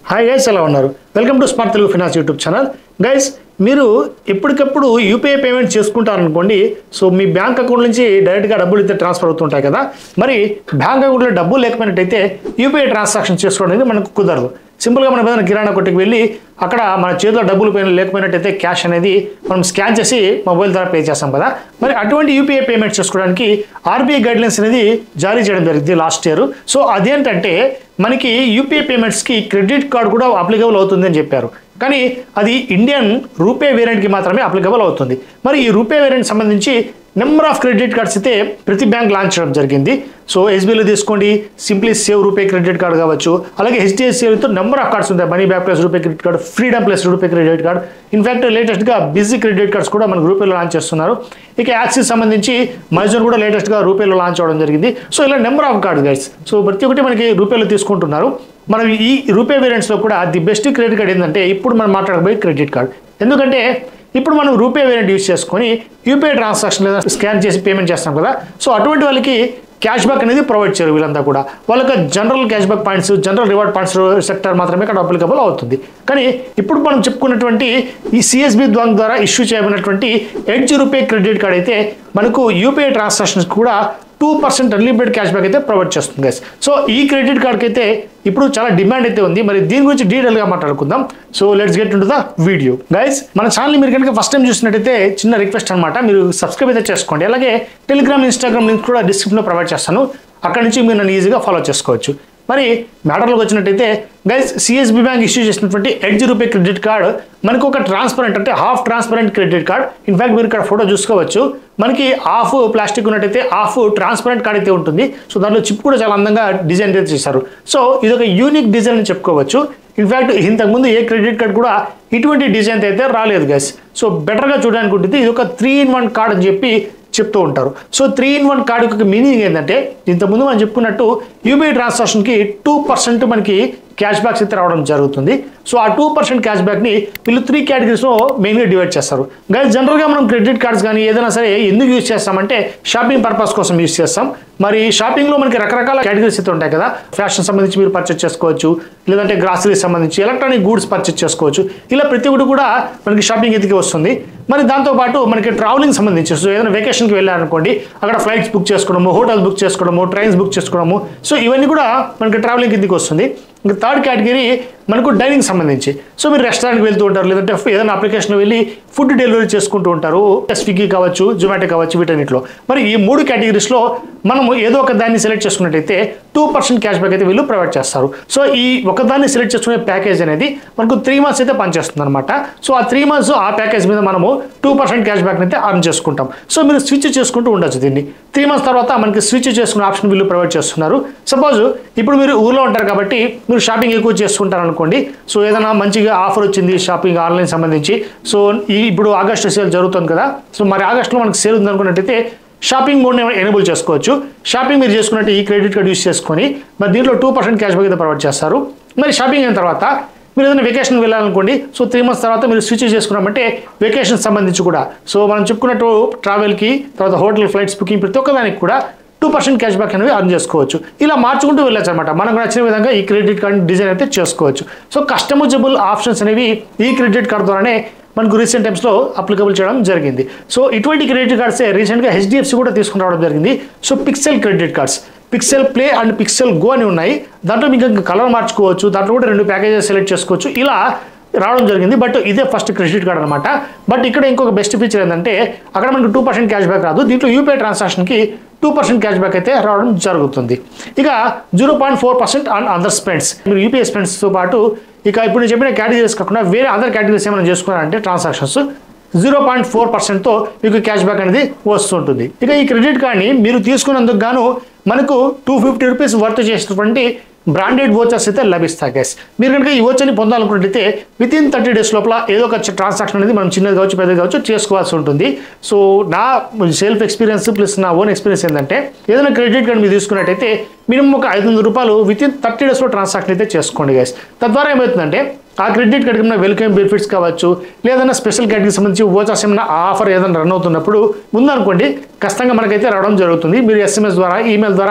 hi guys ఎలా ఉన్నారు welcome to smart Telugu finance YouTube channel guys మీరు ఎప్పటికప్పుడు యూపీఐ పేమెంట్ చేసుకుంటారనుకోండి సో మీ బ్యాంక్ అకౌంట్ నుంచి డైరెక్ట్గా డబ్బులు అయితే ట్రాన్స్ఫర్ అవుతుంటాయి కదా మరి బ్యాంక్ అకౌంట్లో డబ్బులు లేకపోయినట్టయితే యూపీఐ ట్రాన్సాక్షన్ చేసుకోవడం అనేది మనకు కుదరదు సింపుల్గా మనం ఏదైనా కిరాణా కొట్టుకు వెళ్ళి అక్కడ మన చేతిలో డబ్బులు పోయిన లేకపోయినట్టయితే క్యాష్ అనేది మనం స్కాన్ చేసి మొబైల్ ద్వారా పే చేస్తాం కదా మరి అటువంటి యూపీఐ పేమెంట్ చేసుకోవడానికి ఆర్బీఐ గైడ్లైన్స్ అనేది జారీ చేయడం జరిగింది లాస్ట్ ఇయర్ సో అదేంటంటే మనకి యూపీఐ పేమెంట్స్కి క్రెడిట్ కార్డు కూడా అప్లికబుల్ అవుతుంది అని చెప్పారు కానీ అది ఇండియన్ రూపే వేరియంట్కి మాత్రమే అప్లికబుల్ అవుతుంది మరి ఈ రూపే వేరియంట్ సంబంధించి నెంబర్ ఆఫ్ క్రెడిట్ కార్డ్స్ అయితే ప్రతి బ్యాంక్ లాంచ్ చేయడం జరిగింది సో ఎస్బీఐలో తీసుకోండి simply save RuPay credit card కావచ్చు అలాగే హెచ్డిఎఫ్సితో నెంబర్ ఆఫ్ కార్డ్స్ ఉంటాయి money back plus RuPay credit card freedom plus RuPay credit card in fact లేటెస్ట్గా బిజీ క్రెడిట్ కార్డ్స్ కూడా మనకు రూపేలో లాంచ్ చేస్తున్నారు ఇక యాక్సిస్ సంబంధించి మైజోన్ కూడా లేటెస్ట్గా రూపేలో లాంచ్ అవ్వడం జరిగింది సో ఇలా number of card guides so ప్రతి ఒక్కటి మనకి రూపేలో తీసుకుంటున్నారు మనం ఈ రూపే వేరియంట్స్లో కూడా ది బెస్ట్ క్రెడిట్ కార్డ్ ఏంటంటే ఇప్పుడు మనం మాట్లాడబోయే క్రెడిట్ కార్డ్ ఎందుకంటే ఇప్పుడు మనం రూపే వేరియంట్ యూస్ చేసుకొని యూపీఐ ట్రాన్సాక్షన్ లేదా స్కాన్ చేసి పేమెంట్ చేస్తాం కదా సో అటువంటి వాళ్ళకి క్యాష్ బ్యాక్ అనేది ప్రొవైడ్ చేయరు వీళ్ళంతా కూడా వాళ్ళకి general cash back points general reward points sector మాత్రమే ఇక్కడ అప్లికబుల్ అవుతుంది కానీ ఇప్పుడు మనం చెప్పుకున్నటువంటి ఈ సిఎస్బి బ్యాంక్ ద్వారా ఇష్యూ చేయబడినటువంటి ఎడ్జ్ రూపే క్రెడిట్ కార్డ్ అయితే మనకు యూపీఐ ట్రాన్సాక్షన్స్ కూడా two percent unlimited cash back అయితే ప్రొవైడ్ చేస్తుంది గైస్ సో ఈ క్రెడిట్ కార్డ్కి అయితే ఇప్పుడు చాలా డిమాండ్ అయితే ఉంది మరి దీని గురించి డీటెయిల్గా మాట్లాడుకుందాం so let's get to the video guys మన ఛానల్ మీరు కనుక ఫస్ట్ టైం చూసినట్టయితే చిన్న రిక్వెస్ట్ అనమాట మీరు సబ్స్క్రైబ్ అయితే చేసుకోండి అలాగే టెలిగ్రామ్ ఇన్స్టాగ్రామ్ లింక్ కూడా డిస్క్రిప్షన్లో ప్రొవైడ్ చేస్తాను అక్కడ నుంచి మీరు నన్ను ఈజీగా ఫాలో చేసుకోవచ్చు మరి మ్యాటర్లోకి వచ్చినట్టయితే గైస్ సిఎస్బి బ్యాంక్ ఇష్యూ చేసినటువంటి ఎడ్జ్ రూపే క్రెడిట్ కార్డ్ మనకు ఒక ట్రాన్స్పరెంట్ అంటే half transparent credit card in fact మీరు ఇక్కడ ఫోటో చూసుకోవచ్చు మనకి హాఫ్ ప్లాస్టిక్ ఉన్నట్టయితే హాఫ్ ట్రాన్స్పరెంట్ కార్డ్ అయితే ఉంటుంది సో దాంట్లో చిప్ కూడా చాలా అందంగా డిజైన్ అయితే చేశారు సో ఇది ఒక యూనిక్ డిజైన్ అని చెప్పుకోవచ్చు ఇన్ఫాక్ట్ ఇంతకుముందు ఏ క్రెడిట్ కార్డ్ కూడా ఇటువంటి డిజైన్ అయితే రాలేదు గైస్ సో బెటర్గా చూడడానికి ఉంటుంది ఇది ఒక త్రీ ఇన్ వన్ కార్డ్ అని చెప్పి చెప్తూ ఉంటారు so three in one card యొక్క మీనింగ్ ఏంటంటే ఇంతకుముందు మనం చెప్పుకున్నట్టు యూపీఐ ట్రాన్సాక్షన్కి టూ పర్సెంట్ మనకి క్యాష్ బ్యాక్స్ అయితే రావడం జరుగుతుంది సో ఆ టూ పర్సెంట్ క్యాష్ బ్యాక్ని వీళ్ళు త్రీ కేటగిరీస్లో మెయిన్గా డివైడ్ చేస్తారు గైస్ జనరల్గా మనం క్రెడిట్ కార్డ్స్ కానీ ఏదైనా సరే ఎందుకు యూజ్ చేస్తామంటే షాపింగ్ పర్పస్ కోసం యూజ్ చేస్తాం మరి షాపింగ్లో మనకి రకరకాల కేటగిరీస్ అయితే ఉంటాయి కదా ఫ్యాషన్ సంబంధించి మీరు పర్చేస్ చేసుకోవచ్చు లేదంటే గ్రాసరీస్ సంబంధించి ఎలక్ట్రానిక్ గూడ్స్ పర్చేస్ చేసుకోవచ్చు ఇలా ప్రతి ఒక్కటి కూడా మనకి షాపింగ్ ఎదికి వస్తుంది మరి దాంతోపాటు మనకి ట్రావెలింగ్ సంబంధించి సో ఏదైనా వెకేషన్కి వెళ్ళారనుకోండి అక్కడ ఫ్లైట్స్ బుక్ చేసుకోవడము హోటల్స్ బుక్ చేసుకోవడము ట్రైన్స్ బుక్ చేసుకోవడము సో ఇవన్నీ కూడా మనకి ట్రావెలింగ్ కిందకి వస్తుంది ఇంకా థర్డ్ కేటగిరీ మనకు డైనింగ్ సంబంధించి సో మీరు రెస్టారెంట్కి వెళ్తూ ఉంటారు లేదంటే ఏదైనా అప్లికేషన్ వెళ్ళి ఫుడ్ డెలివరీ చేసుకుంటూ ఉంటారు స్విగ్గీ కావచ్చు జొమాటో కావచ్చు వీటన్నిటిలో మరి ఈ మూడు కేటగిరీస్లో మనము ఏదో ఒక దాన్ని సెలెక్ట్ చేసుకున్నట్టయితే టూ పర్సెంట్ క్యాష్ బ్యాక్ అయితే వీళ్ళు ప్రొవైడ్ చేస్తారు సో ఈ ఒకదాన్ని సెలెక్ట్ చేసుకునే ప్యాకేజ్ అనేది మనకు త్రీ మంత్స్ అయితే పనిచేస్తుంది అనమాట సో ఆ త్రీ మంత్స్ ఆ ప్యాకేజ్ మీద మనము టూ పర్సెంట్ క్యాష్ బ్యాక్ అయితే అర్న్ చేసుకుంటాం సో మీరు స్విచ్ చేసుకుంటూ ఉండొచ్చు దీన్ని త్రీ మంత్స్ తర్వాత మనకి స్విచ్ చేసుకునే ఆప్షన్ వీళ్ళు ప్రొవైడ్ చేస్తున్నారు సపోజ్ ఇప్పుడు మీరు ఊర్లో ఉంటారు కాబట్టి మీరు షాపింగ్ ఎక్కువ చేసుకుంటారు అనుకోండి సో ఏదైనా మంచిగా ఆఫర్ వచ్చింది షాపింగ్ ఆన్లైన్ సంబంధించి సో ఈ ఇప్పుడు ఆగస్టు సేల్ జరుగుతుంది కదా సో మరి ఆగస్టులో మనకి సేల్ ఉంది అనుకున్నట్టయితే షాపింగ్ మోడ్ని ఎనేబుల్ చేసుకోవచ్చు షాపింగ్ మీరు చేసుకున్నట్టు ఈ క్రెడిట్ కార్డ్ యూస్ చేసుకొని మరి దీంట్లో టూ పర్సెంట్ క్యాష్ బ్యాక్ అయితే ప్రొవైడ్ చేస్తారు మరి షాపింగ్ అయిన తర్వాత మీరు ఏదైనా వెకేషన్ వెళ్ళాలనుకోండి సో త్రీ మంత్స్ తర్వాత మీరు స్విచ్ చేసుకున్నామంటే వెకేషన్ సంబంధించి కూడా సో మనం చెప్పుకున్నట్టు ట్రావెల్కి తర్వాత హోటల్ ఫ్లైట్స్ బుకింగ్ ప్రతి ఒక్కదానికి కూడా టూ పర్సెంట్ క్యాష్ బ్యాక్ అనేవి అర్న్ చేసుకోవచ్చు ఇలా మార్చుకుంటూ వెళ్ళొచ్చు అనమాట మనకు నచ్చిన విధంగా ఈ క్రెడిట్ కార్డ్ డిజైన్ అయితే చేసుకోవచ్చు సో కస్టమైజబుల్ ఆప్షన్స్ అనేవి ఈ క్రెడిట్ కార్డ్ ద్వారానే మనకు రీసెంట్ టైమ్స్లో అప్లికబుల్ చేయడం జరిగింది సో ఇటువంటి క్రెడిట్ కార్డ్సే రీసెంట్గా హెచ్డిఎఫ్సి కూడా తీసుకుని రావడం జరిగింది so Pixel credit cards Pixel play and Pixel go అని ఉన్నాయి దాంట్లో మీకు ఇంకా కలర్ మార్చుకోవచ్చు దాంట్లో కూడా రెండు ప్యాకేజెస్ సెలెక్ట్ చేసుకోవచ్చు ఇలా రావడం జరిగింది బట్ ఇదే ఫస్ట్ క్రెడిట్ కార్డ్ అనమాట బట్ ఇక్కడ ఇంకొక బెస్ట్ ఫీచర్ ఏంటంటే అక్కడ మనకు టూ పర్సెంట్ క్యాష్ బ్యాక్ రాదు దీంట్లో యూపీఐ ట్రాన్సాక్షన్కి టూ పర్సెంట్ క్యాష్ బ్యాక్ అయితే రావడం జరుగుతుంది ఇక zero point four percent on other spends మీరు యూపీఐ స్పెండ్స్తో పాటు ఇక ఇప్పుడు నేను చెప్పిన కేటగిరీస్ కాకుండా వేరే అదర్ కేటగిరీస్ ఏమైనా చేసుకున్నారంటే ట్రాన్సాక్షన్స్ జీరో పాయింట్ ఫోర్ పర్సెంట్తో మీకు క్యాష్ బ్యాక్ అనేది వస్తుంటుంది ఇక ఈ క్రెడిట్ కార్డ్ని మీరు తీసుకున్నందుకు గాను మనకు టూ ఫిఫ్టీ రూపీస్ వర్త్ చేసినటువంటి బ్రాండెడ్ వోచర్స్ అయితే లభిస్తాయి గైస్ మీరు కనుక ఈ వోచర్ని పొందాలనుకుంటే విత్ ఇన్ థర్టీ డేస్ లోపల ఏదో ఒక ట్రాన్సాక్షన్ అనేది మనం చిన్నది కావచ్చు పెద్దది కావచ్చు చేసుకోవాల్సి ఉంటుంది సో నా సెల్ఫ్ ఎక్స్పీరియన్స్ ప్లస్ నా ఓన్ ఎక్స్పీరియన్స్ ఏంటంటే ఏదైనా క్రెడిట్ కార్డ్ మీరు తీసుకున్నట్టయితే మినిమం ఒక ఐదు వందల రూపాయలు విత్ ఇన్ థర్టీ డేస్లో ట్రాన్సాక్షన్ అయితే చేసుకోండి గైస్ తద్వారా ఏమవుతుందంటే ఆ క్రెడిట్ కార్డ్కి ఏమైనా వెల్కమ్ బెనిఫిట్స్ కావచ్చు లేదన్నా స్పెషల్ కేటగిరీకి సంబంధించి ఓచర్స్ ఏమైనా ఆఫర్ ఏదైనా రన్ అవుతున్నప్పుడు ఉందనుకోండి ఖచ్చితంగా మనకైతే రావడం జరుగుతుంది మీరు ఎస్ఎంఎస్ ద్వారా ఈమెయిల్ ద్వారా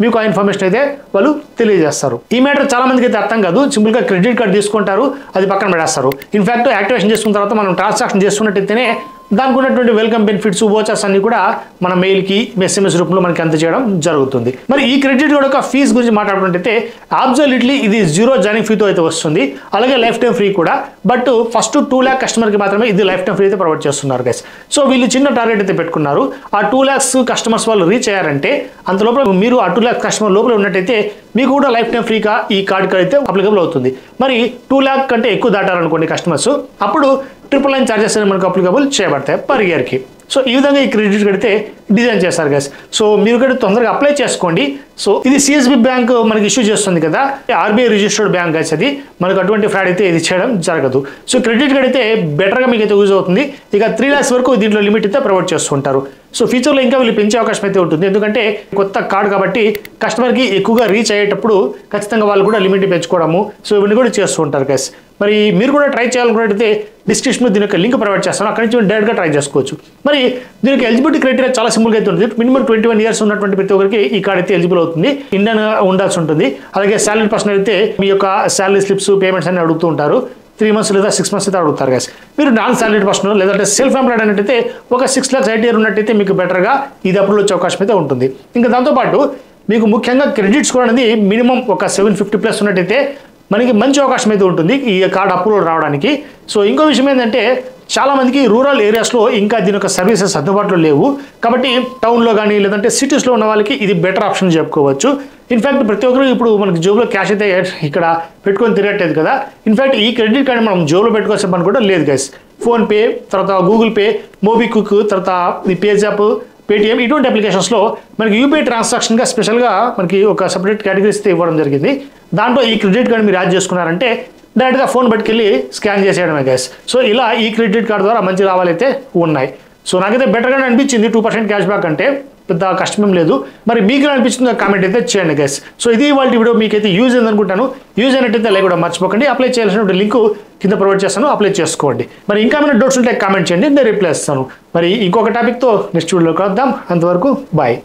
మీకు ఆ ఇన్ఫర్మేషన్ అయితే వాళ్ళు తెలియజేస్తారు ఈ మ్యాటర్ చాలా మందికి అయితే అర్థం కాదు సింపుల్ గా క్రెడిట్ కార్డ్ తీసుకుంటారు అది పక్కన పెడేస్తారు ఇన్ఫాక్ట్ యాక్టివేషన్ చేసుకున్న తర్వాత మనం ట్రాన్సాక్షన్ చేసుకున్నట్టయితేనే దానికి ఉన్నటువంటి వెల్కమ్ బెనిఫిట్స్ వోచర్స్ అన్ని కూడా మన మెయిల్కి ఎస్ఎంఎస్ రూపంలో మనకి అందజేయడం జరుగుతుంది మరి ఈ క్రెడిట్ కార్డ్ యొక్క ఫీజు గురించి మాట్లాడుకుంటే అబ్జల్యూట్లీ ఇది జీరో జాయినింగ్ ఫీతో అయితే వస్తుంది అలాగే లైఫ్ టైం ఫ్రీ కూడా బట్ ఫస్ట్ టూ ల్యాక్ కస్టమర్కి మాత్రమే ఇది లైఫ్ టైం ఫ్రీ అయితే ప్రొవైడ్ చేస్తున్నారు గైస్ సో వీళ్ళు చిన్న టార్గెట్ అయితే పెట్టుకున్నారు ఆ టూ ల్యాక్స్ కస్టమర్స్ వాళ్ళు రీచ్ అయ్యారంటే అంత లోపల మీరు ఆ టూ ల్యాక్స్ కస్టమర్ లోపల ఉన్నట్టయితే మీకు కూడా లైఫ్ టైం ఫ్రీగా ఈ కార్డ్ అయితే అప్లికబుల్ అవుతుంది మరి టూ ల్యాక్ కంటే ఎక్కువ దాటారనుకోండి కస్టమర్స్ అప్పుడు ట్రిపుల్ నైన్ ఛార్జెస్ అనేవి మనకు అప్లికబుల్ చేయబడతాయి పర్ ఇయర్కి సో ఈ విధంగా ఈ క్రెడిట్ కడితే డిజైన్ చేస్తారు గైస్ సో మీరు కూడా తొందరగా అప్లై చేసుకోండి సో ఇది సిఎస్బి బ్యాంక్ మనకి ఇష్యూ చేస్తుంది కదా ఆర్బీఐ రిజిస్టర్డ్ బ్యాంక్ గైస్ అది మనకు అటువంటి ఫ్రాడ్ అయితే ఇది చేయడం జరగదు సో క్రెడిట్ కార్డ్ అయితే బెటర్గా మీకు అయితే యూజ్ అవుతుంది ఇక త్రీ ల్యాక్స్ వరకు దీంట్లో లిమిట్ అయితే ప్రొవైడ్ చేస్తుంటారు సో ఫ్యూచర్లో ఇంకా వీళ్ళు పెంచే అవకాశం అయితే ఉంటుంది ఎందుకంటే కొత్త కార్డ్ కాబట్టి కస్టమర్కి ఎక్కువగా రీచ్ అయ్యేటప్పుడు ఖచ్చితంగా వాళ్ళు కూడా లిమిట్ పెంచుకోవడము సో ఇవన్నీ కూడా చేస్తూ ఉంటారు గైస్ మరి మీరు కూడా ట్రై చేయాలనుకున్నట్టయితే డిస్క్రిప్షన్లో దీని యొక్క లింక్ ప్రొవైడ్ చేస్తాను అక్కడి నుంచి డైరెక్ట్గా ట్రై చేసుకోవచ్చు మరి దీనికి ఎలిజిబిలిటీ క్రైటీరియా చాలా సింపుల్గా అయితే ఉంటుంది మినిమం ట్వంటీ వన్ ఇయర్స్ ఉన్నటువంటి ప్రతి ఒక్కరికి ఈ కార్డ్ అయితే ఎలిజిబుల్ అవుతుంది ఇండియన్ ఉండాల్సి ఉంటుంది అలాగే శాలరీ పర్సన్ అయితే మీ యొక్క శాలరీ స్లిప్స్ పేమెంట్స్ అన్ని అడుగుతూ ఉంటారు త్రీ మంత్స్ లేదా సిక్స్ మంత్స్ అయితే అడుగుతారు గైస్ మీరు నాన్ సాలరీ పర్సన్ లేదంటే సెల్ఫ్ ఎంప్లాయిడ్ అన్నట్టయితే ఒక సిక్స్ ల్యాక్స్ ఎయిట్ ఇయర్ ఉన్నట్టయితే మీకు బెటర్గా ఇది అప్రూవల్ వచ్చే అవకాశం అయితే ఉంటుంది ఇంకా దాంతోపాటు మీకు ముఖ్యంగా క్రెడిట్ స్కోర్ అనేది మినిమం ఒక సెవెన్ ఫిఫ్టీ ప్లస్ ఉన్నట్టయితే మనకి మంచి అవకాశం అయితే ఉంటుంది ఈ కార్డ్ అప్రూవల్ రావడానికి సో ఇంకో విషయం ఏంటంటే చాలా మందికి రూరల్ ఏరియాస్లో ఇంకా దీని యొక్క సర్వీసెస్ అందుబాటులో లేవు కాబట్టి టౌన్లో కానీ లేదంటే సిటీస్లో ఉన్న వాళ్ళకి ఇది బెటర్ ఆప్షన్ చెప్పుకోవచ్చు ఇన్ఫాక్ట్ ప్రతి ఒక్కరు ఇప్పుడు మనకి జోబులో క్యాష్ అయితే ఇక్కడ పెట్టుకొని తిరగట్లేదు కదా ఇన్ఫాక్ట్ ఈ క్రెడిట్ కార్డ్ మనం జోబులో పెట్టుకోవాల్సిన పని కూడా లేదు గైస్ ఫోన్పే తర్వాత గూగుల్ పే మోబిక్విక్ తర్వాత ఈ పేజాప్ పేటిఎం ఇటువంటి అప్లికేషన్స్లో మనకి యూపీఐ ట్రాన్సాక్షన్గా స్పెషల్గా మనకి ఒక సపరేట్ కేటగిరీస్ ఇవ్వడం జరిగింది దాంట్లో ఈ క్రెడిట్ కార్డ్ మీరు యాడ్ చేసుకున్నారంటే డైరెక్ట్గా ఫోన్ పట్టుకెళ్ళి స్కాన్ చేసేయడమే గ్యాస్ సో ఇలా ఈ క్రెడిట్ కార్డ్ ద్వారా మంచి లాభాలు అయితే ఉన్నాయి సో నాకైతే బెటర్గానే అనిపించింది టూ పర్సెంట్ క్యాష్ బ్యాక్ అంటే పెద్ద కష్టమేం లేదు మరి మీకు ఎలా అనిపించిందో కామెంట్ అయితే చేయండి గైస్ సో ఇది వాళ్ళ వీడియో మీకైతే యూజ్ అయింది అనుకుంటాను యూజ్ అయినట్టయితే లైక్ కూడా మర్చిపోకండి అప్లై చేయాల్సిన లింక్ కింద ప్రొవైడ్ చేస్తాను అప్లై చేసుకోండి మరి ఇంకా ఏమైనా డౌట్స్ ఉంటే కామెంట్ చేయండి నేను రిప్లై ఇస్తాను మరి ఇంకొక టాపిక్తో నెక్స్ట్ వీడియోలో కలుద్దాం అంతవరకు బాయ్